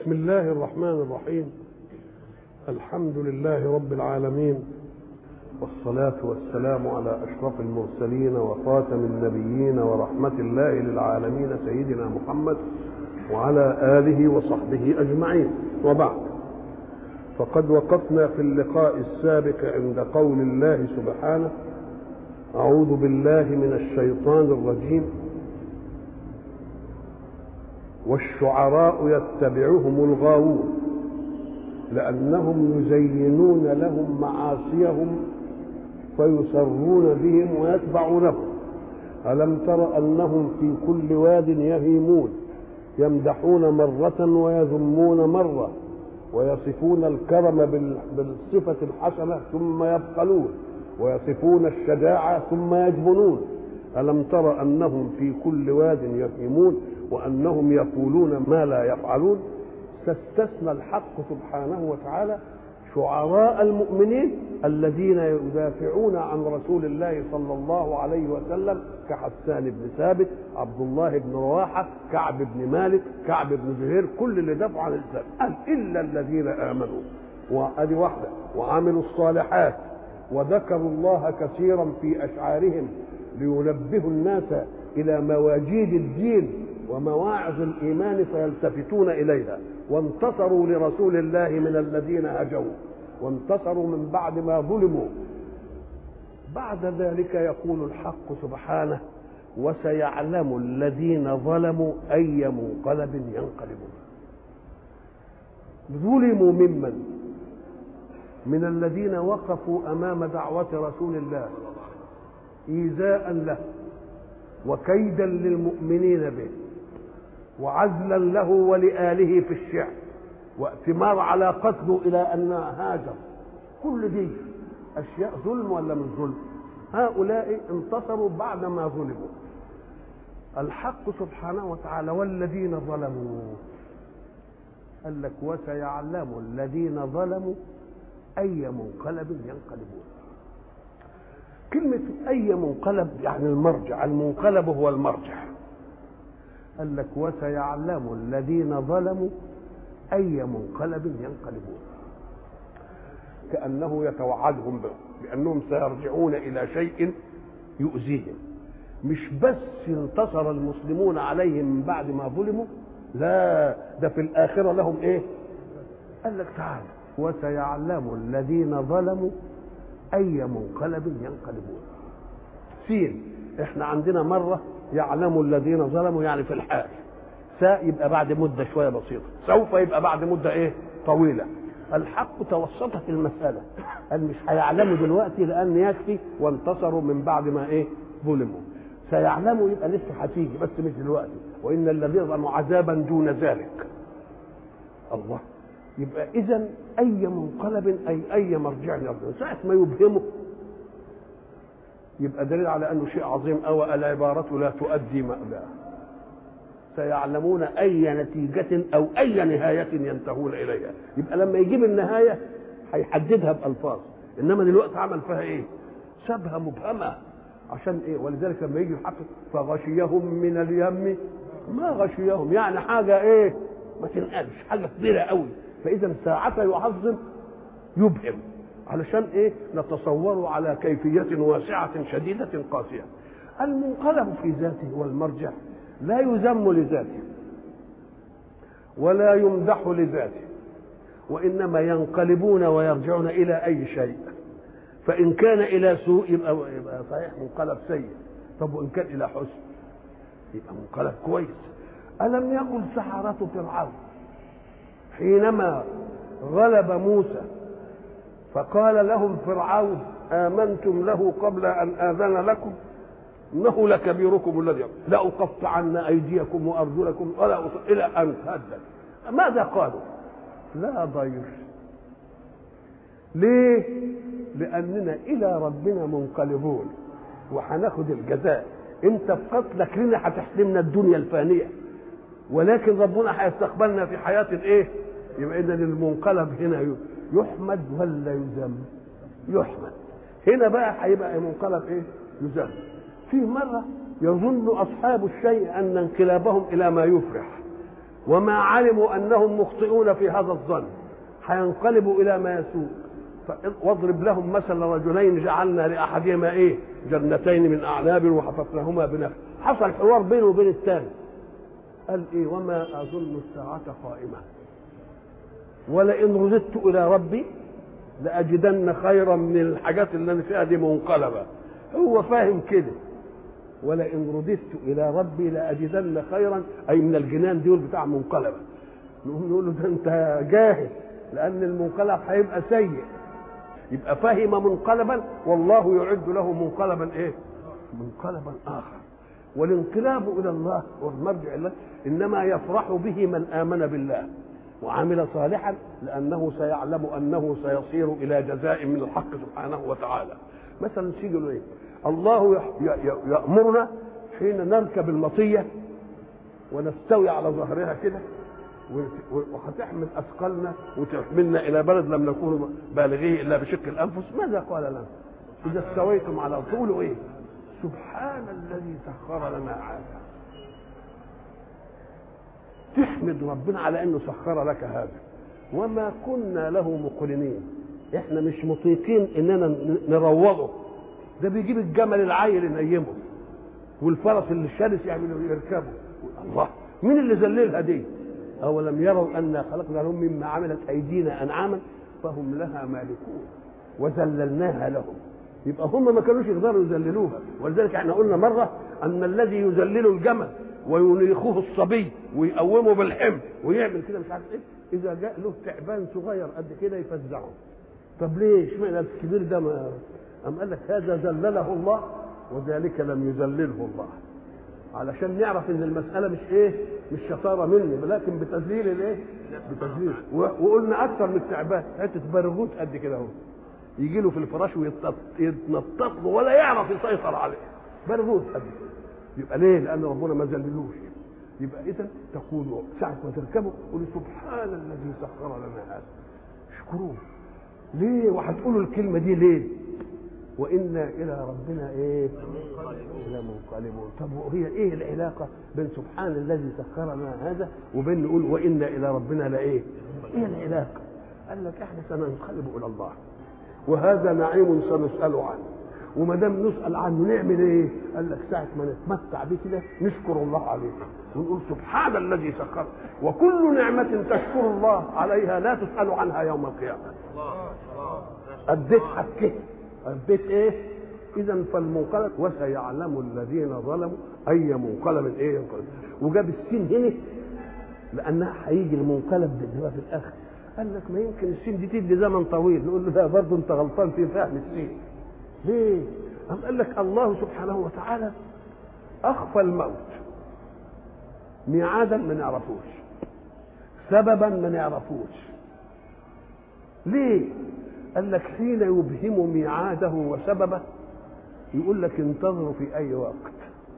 بسم الله الرحمن الرحيم الحمد لله رب العالمين والصلاة والسلام على أشرف المرسلين وخاتم النبيين ورحمة الله للعالمين سيدنا محمد وعلى آله وصحبه أجمعين وبعد فقد وقفنا في اللقاء السابق عند قول الله سبحانه أعوذ بالله من الشيطان الرجيم والشعراء يتبعهم الغاوون لأنهم يزينون لهم معاصيهم فيسرون بهم ويتبعونهم ألم تر أنهم في كل واد يهيمون يمدحون مرة ويذمون مرة ويصفون الكرم بالصفة الحسنة ثم يبخلون ويصفون الشجاعة ثم يجبنون ألم تر أنهم في كل واد يهيمون وأنهم يقولون ما لا يفعلون فاستثنى الحق سبحانه وتعالى شعراء المؤمنين الذين يدافعون عن رسول الله صلى الله عليه وسلم كحسان بن ثابت عبد الله بن رواحة كعب بن مالك كعب بن زهير كل اللي دافعوا عن الإسلام قال إلا الذين آمنوا وأدي واحدة وعملوا الصالحات وذكروا الله كثيرا في أشعارهم لينبهوا الناس إلى مواجيد الدين ومواعظ الإيمان فيلتفتون إليها وانتصروا لرسول الله من الذين هجوا وانتصروا من بعد ما ظلموا بعد ذلك يقول الحق سبحانه وسيعلم الذين ظلموا أي منقلب ينقلبون ظلموا ممن من الذين وقفوا أمام دعوة رسول الله إيذاء له وكيدا للمؤمنين به وعزلا له ولآله في الشعر واتمار على قتله إلى أن هاجر كل دي أشياء ظلم ولا مش ظلم هؤلاء انتصروا بعدما ظلموا الحق سبحانه وتعالى والذين ظلموا قال لك وسيعلم الذين ظلموا أي منقلب ينقلبون كلمة أي منقلب يعني المرجع المنقلب هو المرجع قال لك وسيعلم الذين ظلموا أي منقلب ينقلبون كأنه يتوعدهم بأنهم سيرجعون إلى شيء يؤذيهم مش بس انتصر المسلمون عليهم من بعد ما ظلموا لا ده في الآخرة لهم إيه قال لك تعالى وسيعلم الذين ظلموا أي منقلب ينقلبون سين احنا عندنا مرة يعلم الذين ظلموا يعني في الحال ساء يبقى بعد مدة شوية بسيطة سوف يبقى بعد مدة ايه طويلة الحق توسط في المسألة قال مش هيعلموا دلوقتي لأن يكفي وانتصروا من بعد ما ايه ظلموا سيعلموا يبقى لسه هتيجي بس مش دلوقتي وإن الذين ظلموا عذابا دون ذلك الله يبقى إذا أي منقلب أي أي مرجع لربنا ساعة ما يبهمه يبقى دليل على انه شيء عظيم قوي العباره لا تؤدي مأباه سيعلمون اي نتيجه او اي نهايه ينتهون اليها يبقى لما يجيب النهايه هيحددها بالفاظ انما دلوقتي عمل فيها ايه سابها مبهمه عشان ايه ولذلك لما يجي الحق فغشيهم من اليم ما غشيهم يعني حاجه ايه ما تنقلش حاجه كبيره قوي فاذا ساعه يعظم يبهم علشان ايه نتصوره على كيفية واسعة شديدة قاسية المنقلب في ذاته والمرجع لا يذم لذاته ولا يمدح لذاته وإنما ينقلبون ويرجعون إلى أي شيء فإن كان إلى سوء يبقى, يبقى صحيح منقلب سيء طب وإن كان إلى حسن يبقى منقلب كويس ألم يقل سحرة فرعون حينما غلب موسى فقال لهم فرعون آمنتم له قبل أن آذن لكم إنه لكبيركم الذي لأقطعن أيديكم وأرجلكم ولا إلى أن تهدد ماذا قالوا؟ لا ضير ليه؟ لأننا إلى ربنا منقلبون وهناخد الجزاء أنت بقتلك لنا هتحرمنا الدنيا الفانية ولكن ربنا هيستقبلنا في حياة الإيه؟ يبقى إذا المنقلب هنا يحمد ولا يذم يحمد هنا بقى هيبقى منقلب ايه يذم في مره يظن اصحاب الشيء ان انقلابهم الى ما يفرح وما علموا انهم مخطئون في هذا الظن هينقلبوا الى ما يسوء واضرب لهم مثل رجلين جعلنا لاحدهما ايه جنتين من اعناب وحففناهما بنخل حصل حوار بينه وبين الثاني قال ايه وما اظن الساعه قائمه ولئن رددت الى ربي لاجدن خيرا من الحاجات اللي انا فيها دي منقلبه هو فاهم كده ولئن رددت الى ربي لاجدن خيرا اي من الجنان دول بتاع منقلبه نقوم نقول له ده انت جاهل لان المنقلب هيبقى سيء يبقى فهم منقلبا والله يعد له منقلبا ايه منقلبا اخر والانقلاب الى الله والمرجع اليه انما يفرح به من امن بالله وعمل صالحا لانه سيعلم انه سيصير الى جزاء من الحق سبحانه وتعالى مثلا تيجي له ايه الله يامرنا حين نركب المطيه ونستوي على ظهرها كده وهتحمل اثقالنا وتحملنا الى بلد لم نكون بالغيه الا بشق الانفس ماذا قال لنا؟ اذا استويتم على طول ايه؟ سبحان الذي سخر لنا هذا تحمد ربنا على انه سخر لك هذا وما كنا له مقرنين احنا مش مطيقين اننا نروضه ده بيجيب الجمل العيل ينيمه والفرس اللي الشرس يعملوا يركبه الله مين اللي ذللها دي اولم يروا انا خلقنا لهم مما عملت ايدينا انعاما فهم لها مالكون وذللناها لهم يبقى هم ما كانوش يقدروا يذللوها ولذلك احنا قلنا مره ان الذي يذلل الجمل وينيخه الصبي ويقومه بالحمل ويعمل كده مش عارف ايه اذا جاء له تعبان صغير قد كده يفزعه طب ليه اشمعنى الكبير ده ما أم قال لك هذا ذلله الله وذلك لم يذلله الله علشان نعرف ان المساله مش ايه مش شطاره مني ولكن بتذليل الايه بتذليل وقلنا اكثر من التعبان حته برغوت قد كده اهو يجي له في الفراش ويتنطط له ولا يعرف يسيطر عليه برغوت قد كده يبقى ليه لان ربنا ما ذللوش يبقى اذا تقولوا ساعه ما تركبوا قولوا سبحان الذي سخر لنا هذا اشكروه ليه وهتقولوا الكلمه دي ليه وانا الى ربنا ايه لمنقلبون طب وهي ايه العلاقه بين سبحان الذي سخر لنا هذا وبين نقول وانا الى ربنا لايه ايه العلاقه قال لك احنا سننقلب الى الله وهذا نعيم سنسال عنه وما دام نسال عنه نعمل ايه؟ قال لك ساعه ما نتمتع به كده نشكر الله عليه ونقول سبحان الذي سخر وكل نعمه تشكر الله عليها لا تسال عنها يوم القيامه. اديت حكيت اديت ايه؟ اذا فالمنقلب وسيعلم الذين ظلموا اي منقلب ايه ينقلب وجاب السين هنا لانها هيجي المنقلب ده في الاخر قال لك ما يمكن السين دي تدي زمن طويل نقول له لا برضه انت غلطان في فهم السين ليه؟ أم قال لك الله سبحانه وتعالى أخفى الموت ميعادا ما نعرفوش سببا ما نعرفوش ليه؟ قال لك حين يبهم ميعاده وسببه يقول لك انتظروا في أي وقت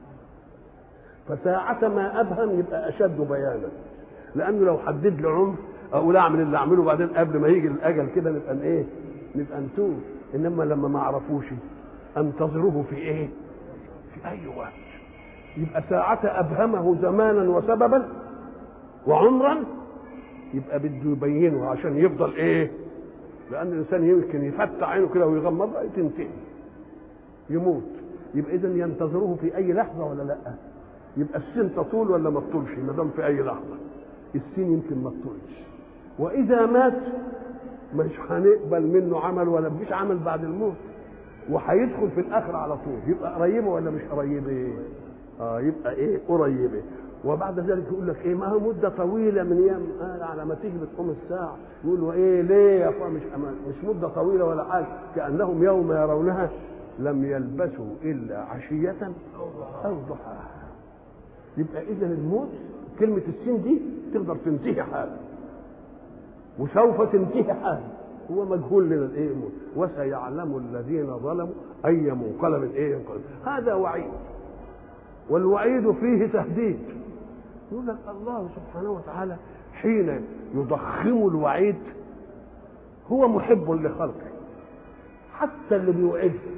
فساعة ما أبهم يبقى أشد بيانا لأنه لو حدد لي عمر أقول أعمل اللي أعمله بعدين قبل ما يجي الأجل كده نبقى إيه؟ نبقى نتوه انما لما ما عرفوش انتظروه في ايه في اي وقت يبقى ساعة ابهمه زمانا وسببا وعمرا يبقى بده يبينه عشان يفضل ايه لان الانسان يمكن يفتح عينه كده ويغمض تنتهي يموت يبقى اذا ينتظروه في اي لحظه ولا لا يبقى السن تطول ولا ما تطولش ما دام في اي لحظه السن يمكن ما تطولش واذا مات مش هنقبل منه عمل ولا مفيش عمل بعد الموت وهيدخل في الاخر على طول يبقى قريبه ولا مش قريبه اه يبقى ايه قريبه وبعد ذلك يقول لك ايه ما هو مده طويله من ايام آه على ما تيجي بتقوم الساعه يقولوا ايه ليه يا اخوان مش أمان مش مده طويله ولا حاجه كانهم يوم يرونها لم يلبسوا الا عشيه او ضحاها يبقى اذا الموت كلمه السين دي تقدر تنتهي حاله وسوف تنتهي حاله هو مجهول لنا الايه وسيعلم الذين ظلموا اي منقلب ايه ينقلب هذا وعيد والوعيد فيه تهديد يقول لك الله سبحانه وتعالى حين يضخم الوعيد هو محب لخلقه حتى اللي بيوعدهم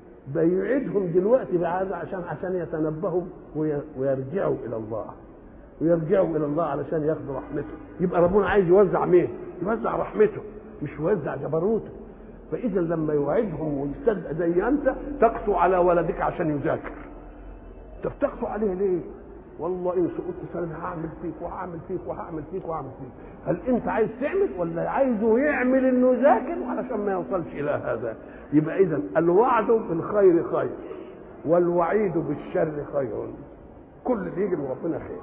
بيوعدهم دلوقتي بهذا عشان عشان يتنبهوا ويرجعوا الى الله ويرجعوا الى الله علشان ياخذوا رحمته يبقى ربنا عايز يوزع مين يوزع رحمته مش يوزع جبروته فاذا لما يوعدهم ويستدعي زي انت تقسو على ولدك عشان يذاكر طب تقسو عليه ليه والله ان سقطت سنه هعمل فيك وهعمل فيك وهعمل فيك وهعمل فيك هل انت عايز تعمل ولا عايزه يعمل انه يذاكر علشان ما يوصلش الى هذا يبقى اذا الوعد بالخير خير والوعيد بالشر خير كل اللي يجي من ربنا خير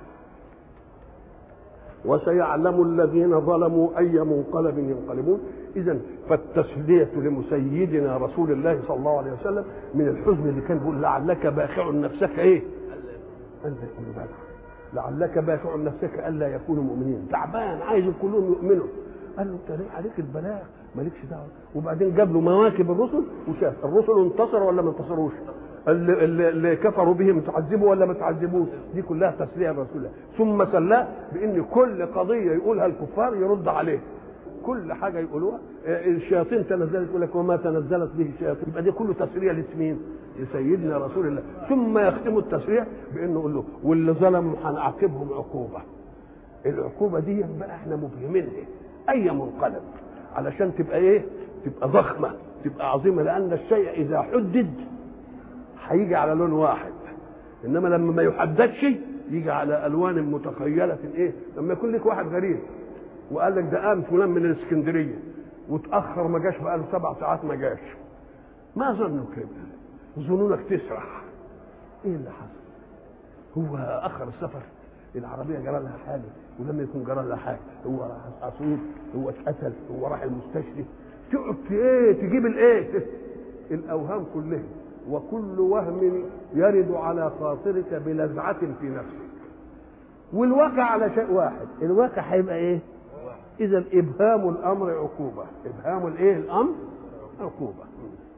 وسيعلم الذين ظلموا اي منقلب ينقلبون اذا فالتسليه لمسيدنا رسول الله صلى الله عليه وسلم من الحزن اللي كان بيقول لعلك باخع نفسك ايه؟ الا يكونوا بلع لعلك باخع نفسك الا يكونوا مؤمنين تعبان عايز كلهم يؤمنوا قال له انت ليه عليك البلاغ مالكش دعوه وبعدين جاب له مواكب الرسل وشاف الرسل انتصروا ولا ما انتصروش اللي, اللي, اللي كفروا به متعذبوا ولا ما تعذبوش دي كلها تسليه الرسول الله ثم سلاه بان كل قضيه يقولها الكفار يرد عليه كل حاجه يقولوها الشياطين تنزلت يقول لك وما تنزلت به الشياطين يبقى دي كله تسريه لاسمين لسيدنا رسول الله ثم يختم التسريع بانه يقول له واللي ظلموا هنعاقبهم عقوبه العقوبه دي بقى احنا مفهمينها اي منقلب علشان تبقى ايه تبقى ضخمه تبقى عظيمه لان الشيء اذا حدد هيجي على لون واحد انما لما ما يحددش يجي على الوان متخيله ايه لما يكون لك واحد غريب وقال لك ده قام فلان من الاسكندريه وتاخر ما جاش بقى له سبع ساعات ما جاش ما ظنوا كده ظنونك تسرح ايه اللي حصل هو اخر السفر العربيه جرى لها حاجه ولما يكون جرى لها حاجه هو راح اسيوط هو اتقتل هو راح المستشفى تقعد ايه تجيب الايه الاوهام كلها وكل وهم يرد على خاطرك بلذعة في نفسك والواقع على شيء واحد الواقع هيبقى ايه اذا ابهام الامر عقوبة ابهام الايه الامر عقوبة